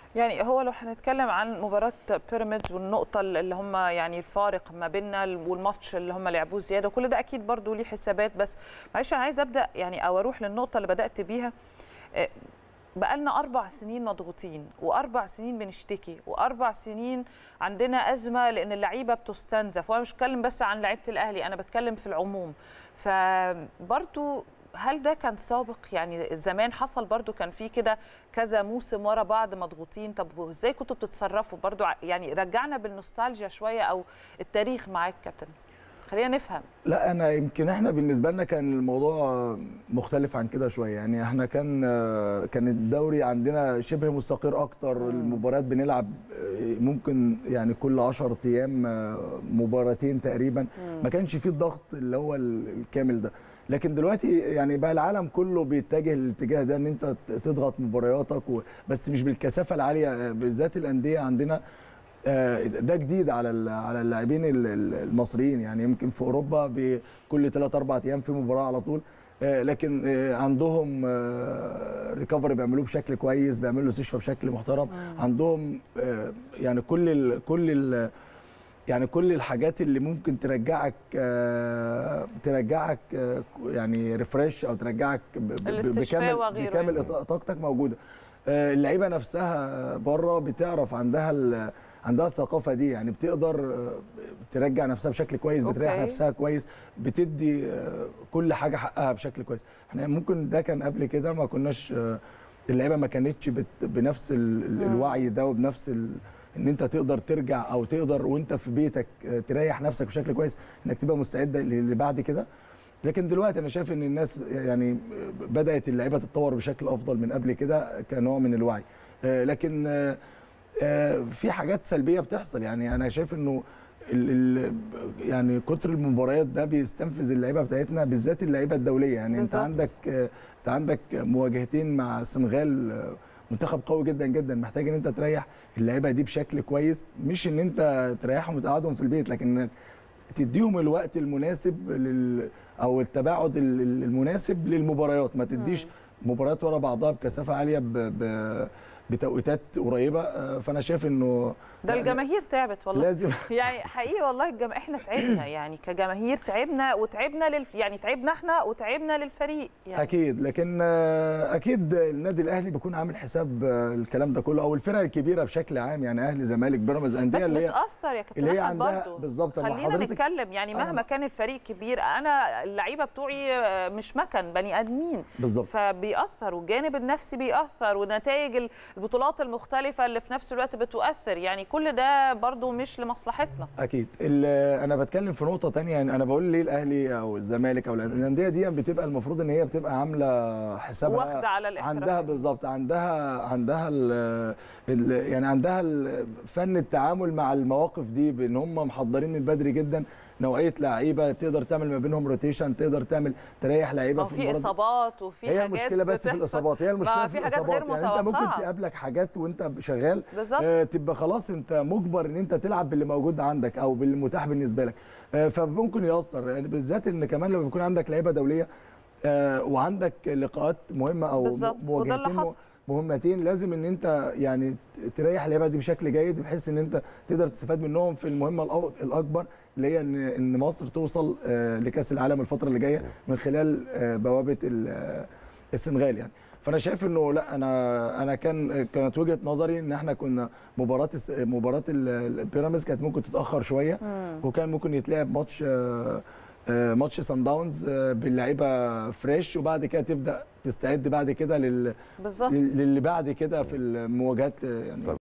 يعني هو لو هنتكلم عن مباراه بيراميدز والنقطه اللي هم يعني الفارق ما بيننا والماتش اللي هم لعبوه زياده كل ده اكيد برضو ليه حسابات بس معلش انا عايز ابدا يعني او اروح للنقطه اللي بدات بيها بقالنا اربع سنين مضغوطين واربع سنين بنشتكي واربع سنين عندنا ازمه لان اللعيبه بتستنزف وانا مش بتكلم بس عن لعيبه الاهلي انا بتكلم في العموم فبرضو هل ده كان سابق يعني زمان حصل برضو كان في كده كذا موسم ورا بعض مضغوطين طب ازاي كنتوا بتتصرفوا برضو يعني رجعنا بالنوستالجيا شويه او التاريخ معاك كابتن خلينا نفهم لا انا يمكن احنا بالنسبه لنا كان الموضوع مختلف عن كده شويه يعني احنا كان كان الدوري عندنا شبه مستقر اكتر المباريات بنلعب ممكن يعني كل 10 ايام مباراتين تقريبا ما كانش فيه الضغط اللي هو الكامل ده لكن دلوقتي يعني بقى العالم كله بيتجه للاتجاه ده ان انت تضغط مبارياتك و... بس مش بالكثافه العاليه بالذات الانديه عندنا ده جديد على على اللاعبين المصريين يعني يمكن في اوروبا بكل 3 4 ايام في مباراه على طول لكن عندهم ريكفري بيعملوه بشكل كويس بيعملوا استشفاء بشكل محترم عندهم يعني كل ال كل ال يعني كل الحاجات اللي ممكن ترجعك ترجعك يعني ريفريش او ترجعك بكامل بكامل طاقتك موجوده اللعيبه نفسها بره بتعرف عندها عندها الثقافه دي يعني بتقدر ترجع نفسها بشكل كويس بتريح أوكي. نفسها كويس بتدي كل حاجه حقها بشكل كويس احنا ممكن ده كان قبل كده ما كناش اللعيبه ما كانتش بنفس الوعي ده وبنفس ال... ان انت تقدر ترجع او تقدر وانت في بيتك تريح نفسك بشكل كويس انك تبقى مستعد اللي بعد كده لكن دلوقتي انا شايف ان الناس يعني بدات اللعيبه تتطور بشكل افضل من قبل كده كنوع من الوعي لكن في حاجات سلبيه بتحصل يعني انا شايف انه ال ال يعني كتر المباريات ده بيستنفذ اللعيبه بتاعتنا بالذات اللعيبه الدوليه يعني بالزبط. انت عندك انت عندك مواجهتين مع السنغال منتخب قوي جدا جدا محتاج ان انت تريح اللعيبه دي بشكل كويس مش ان انت تريحهم وتقعدهم في البيت لكن انك تديهم الوقت المناسب لل او التباعد المناسب للمباريات ما تديش مباريات ورا بعضها بكثافه عاليه ب... ب... بتوقيتات قريبه فانا شايف انه ده الجماهير تعبت والله لازم يعني حقيقي والله الجم... احنا تعبنا يعني كجماهير تعبنا وتعبنا لل... يعني تعبنا احنا وتعبنا للفريق يعني. اكيد لكن اكيد النادي الاهلي بيكون عامل حساب الكلام ده كله او الفرق الكبيره بشكل عام يعني اهلي زمالك بيراميدز انديه اللي هي بتاثر يا كابتن اللي هي عندها بالظبط خلينا نتكلم يعني مهما كان الفريق كبير انا اللعيبه بتوعي مش مكن بني ادمين بالظبط فبيأثر والجانب النفسي بيأثر ونتائج البطولات المختلفه اللي في نفس الوقت بتؤثر يعني كل ده برضو مش لمصلحتنا اكيد انا بتكلم في نقطه ثانيه يعني انا بقول ليه الاهلي او الزمالك او الانديه دي بتبقى المفروض ان هي بتبقى عامله حسابها واخده على الاحتراف عندها بالظبط عندها عندها ال ال يعني عندها فن التعامل مع المواقف دي بان هم محضرين من بدري جدا نوعيه لعيبه تقدر تعمل ما بينهم روتيشن تقدر تعمل تريح لعيبه في, في اصابات وفي هي المشكله بس في الاصابات هي المشكله في, في الاصابات يعني انت ممكن تقابلك حاجات وانت شغال بالظبط آه تبقى خلاص انت مجبر ان انت تلعب باللي موجود عندك او بالمتاح بالنسبه لك آه فممكن ياثر يعني بالذات ان كمان لما بيكون عندك لعيبه دوليه آه وعندك لقاءات مهمه او مواجهتين مهمتين لازم ان انت يعني تريح اللعيبه دي بشكل جيد بحيث ان انت تقدر تستفاد منهم في المهمه الاكبر اللي هي ان ان مصر توصل لكاس العالم الفتره اللي جايه من خلال بوابه السنغال يعني فانا شايف انه لا انا انا كان كانت وجهه نظري ان احنا كنا مباراه مباراه البيراميدز كانت ممكن تتاخر شويه وكان ممكن يتلعب ماتش ماتش سان داونز باللعيبه فريش وبعد كده تبدا تستعد بعد كده لل بالظبط للي بعد كده في المواجهات يعني